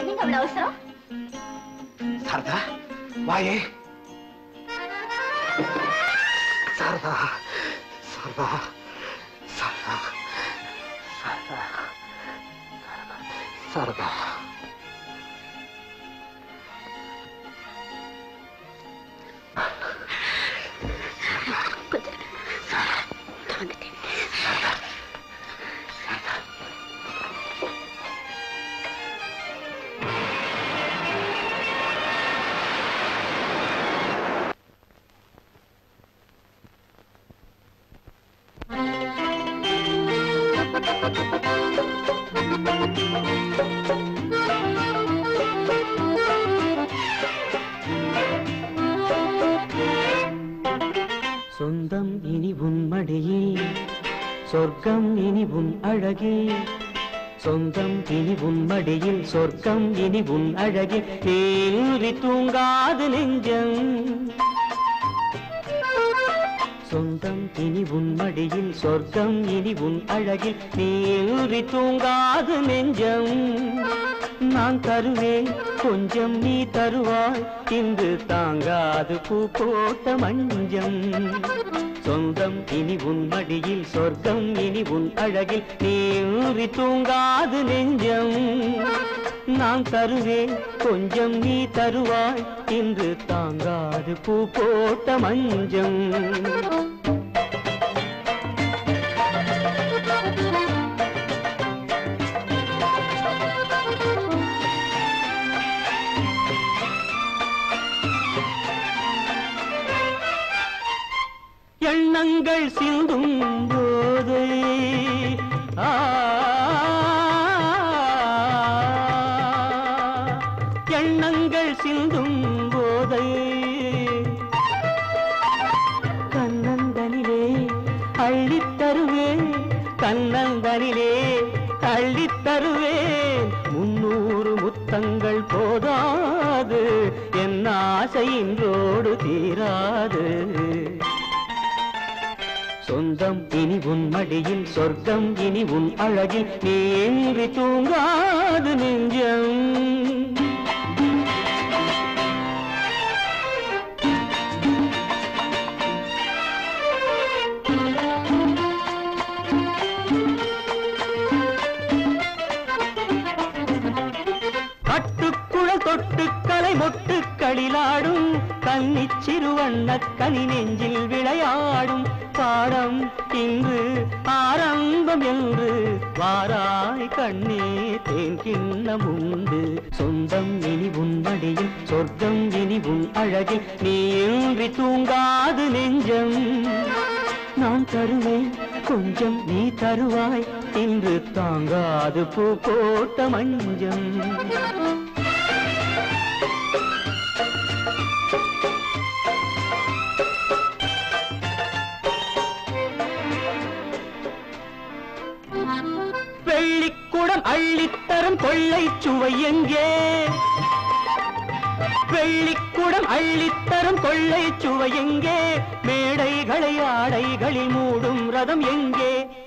என்னங்க அவ்வளவு அவசரம் சாரதா வாயே சாரதா சாரதா சாரதா சாரதா சாரதா சொந்தம் இனி உன் மடியில் சொர்க்கம் இனி உன் அழகில் சொந்தம் இனி உன் மடியில் சொர்க்கம் இனி உன் அழகில் தேறி தூங்காது நெஞ்சம் சொந்தம் இனி உன் மடியில் சொர்க்கம் இனி உன் அழகில் தேறி தூங்காது நெஞ்சம் நான் தருவேன் கொஞ்சம் நீ தருவாய் இன்று தாங்காது பூ போட்ட மஞ்சம் சொந்தம் இனி உன் மடியில் சொர்க்கம் இனி உன் அழகில் நீறி தூங்காது நெஞ்சம் நான் தருவேன் கொஞ்சம் நீ தருவாய் இன்று தாங்காது பூ போட்ட மஞ்சம் எண்ணங்கள் சிந்தும் போது ஆ, எண்ணங்கள் சிந்தும் போதை கண்ணந்தனிலே அள்ளித் தருவேன் கண்ணந்தனிலே அள்ளித் தருவேன் முன்னூறு முத்தங்கள் போதாது என் ஆசை இன்றோடு தீராது சொந்தம் இனி உன் மடியில் சொர்க்கம் இனி உன் அழகில் நீன்றி தூங்காது நெஞ்சம் கட்டுக்குழல் தொட்டுக்கலை மொட்டுக்களிலாடும் கன்னிச் சிறுவண்ணக் கனி நெஞ்சில் விளையாடும் பாடம் இன்று ஆரம்பம் என்று வாராய் கண்ணே தேன் கிண்ணம் உண்டு சொந்தம் இனி உன் மடியில் சொர்க்கம் இனி உன் அழகில் நீ இன்றி தூங்காது நெஞ்சம் நான் தருவேன் கொஞ்சம் நீ தருவாய் இன்று தாங்காது பூ போட்ட மஞ்சம் வெள்ளிக்குடம் அள்ளித்தரும் கொள்ளை சுவை எங்கே வெள்ளிக்குடம் அள்ளித்தரும் கொள்ளை சுவை எங்கே மேடைகளை ஆடைகளில் மூடும் ரதம் எங்கே